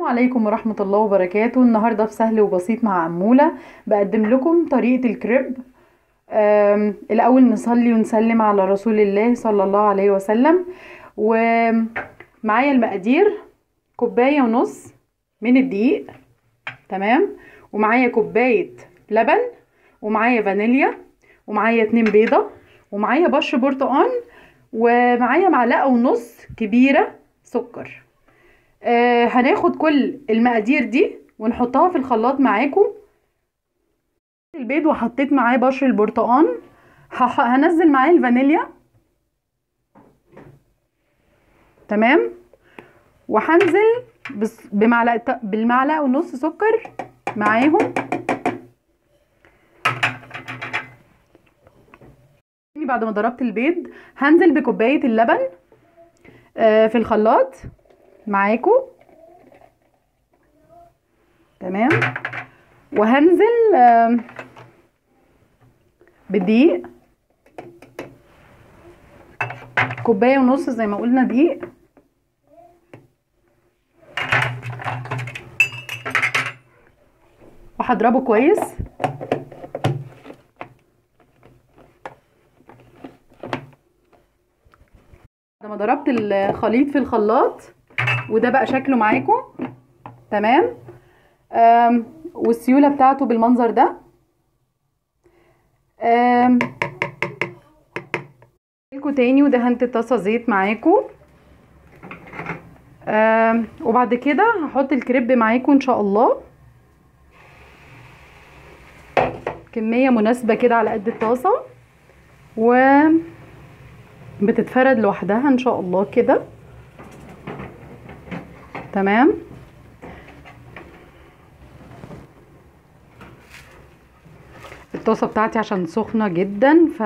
عليكم ورحمة الله وبركاته النهاردة في سهل وبسيط مع أمولة بقدم لكم طريقة الكريب آم، الأول نصلي ونسلم على رسول الله صلى الله عليه وسلم ومعايا المقادير كوباية ونص من الدقيق تمام ومعايا كوباية لبن ومعايا فانيليا ومعايا اتنين بيضة ومعايا بشر برتقان ومعايا معلقة ونص كبيرة سكر آه هناخد كل المقادير دي ونحطها في الخلاط معاكم البيض وحطيت معاه بشر البرتقان هح- هنزل معاه الفانيليا تمام وهنزل بس- بمعلقه بالمعلقه ونص سكر معاهم بعد ما ضربت البيض هنزل بكوبايه اللبن آه، في الخلاط معاكم تمام وهنزل آم، بالدقيق كوبايه ونص زي ما قلنا دقيق وهضربه كويس بعد ما ضربت الخليط في الخلاط وده بقى شكله معاكم تمام آم، والسيوله بتاعته بالمنظر ده آم، لكم تاني ودهنت الطاسه زيت معاكم آم، وبعد كده هحط الكريب معاكم ان شاء الله كميه مناسبه كده على قد الطاسه و بتتفرد لوحدها ان شاء الله كده تمام الطاسه بتاعتي عشان سخنه جدا ف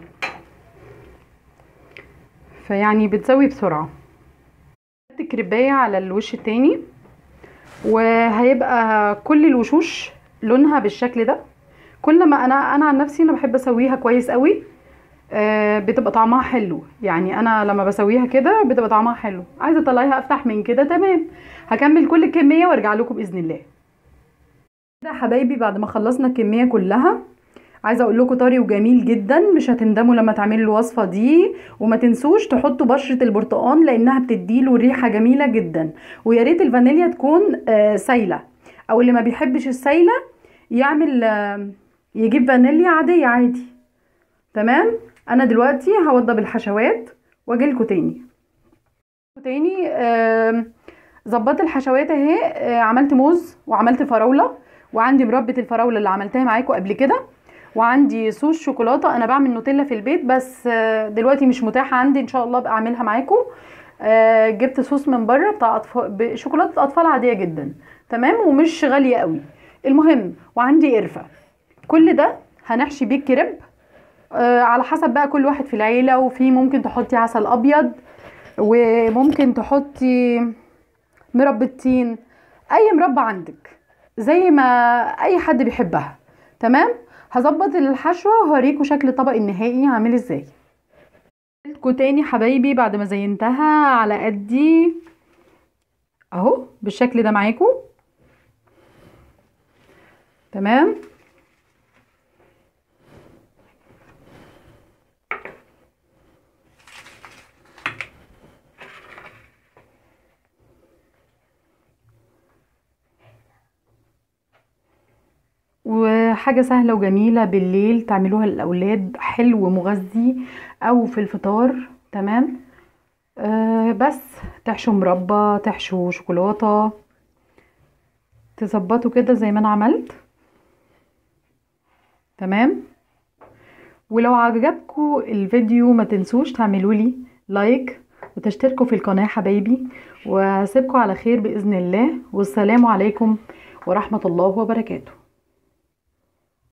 فيعني بتسوي بسرعه حط كريبايه على الوش التاني وهيبقى كل الوشوش لونها بالشكل ده كل ما انا انا عن نفسي انا بحب اسويها كويس قوي آه، بتبقى طعمها حلو يعني انا لما بسويها كده بتبقى طعمها حلو عايزه اطلعيها افتح من كده تمام هكمل كل الكميه وارجع لكم باذن الله كده يا حبايبي بعد ما خلصنا الكميه كلها عايزه اقول لكم طري وجميل جدا مش هتندموا لما تعملوا الوصفه دي وما تنسوش تحطوا بشره البرتقال لانها بتديله ريحه جميله جدا ويا ريت الفانيليا تكون آه، سايله او اللي ما بيحبش السايله يعمل آه، يجيب فانيليا عاديه عادي تمام انا دلوقتي هوضب الحشوات واجيلكوا تاني تاني آم، ظبطت الحشوات اهي آه، عملت موز وعملت فراوله وعندي مربى الفراوله اللي عملتها معاكم قبل كده وعندي صوص شوكولاته انا بعمل نوتيلا في البيت بس آه، دلوقتي مش متاحه عندي ان شاء الله ابقى اعملها معاكم آه، جبت صوص من بره بتاع اطفال بشوكولاته اطفال عاديه جدا تمام ومش غاليه قوي المهم وعندي قرفه كل ده هنحشي بيه الكريب آه، على حسب بقى كل واحد في العيلة وفي ممكن تحطي عسل أبيض وممكن تحطي مربى تين أي مربى عندك زي ما أي حد بيحبها تمام هظبط الحشوة وهوريكم شكل الطبق النهائي عامل ازاي لكم تاني حبايبي بعد ما زينتها على قدي اهو بالشكل ده معاكم تمام وحاجة سهلة وجميلة بالليل تعملوها للأولاد حلو ومغذي أو في الفطار تمام آه بس تحشوا مربى تحشوا شوكولاتة تظبطوا كده زي ما أنا عملت تمام ولو عجبكم الفيديو ما تنسوش تعملوا لي لايك وتشتركوا في القناة حبايبي واسيبكم على خير بإذن الله والسلام عليكم ورحمة الله وبركاته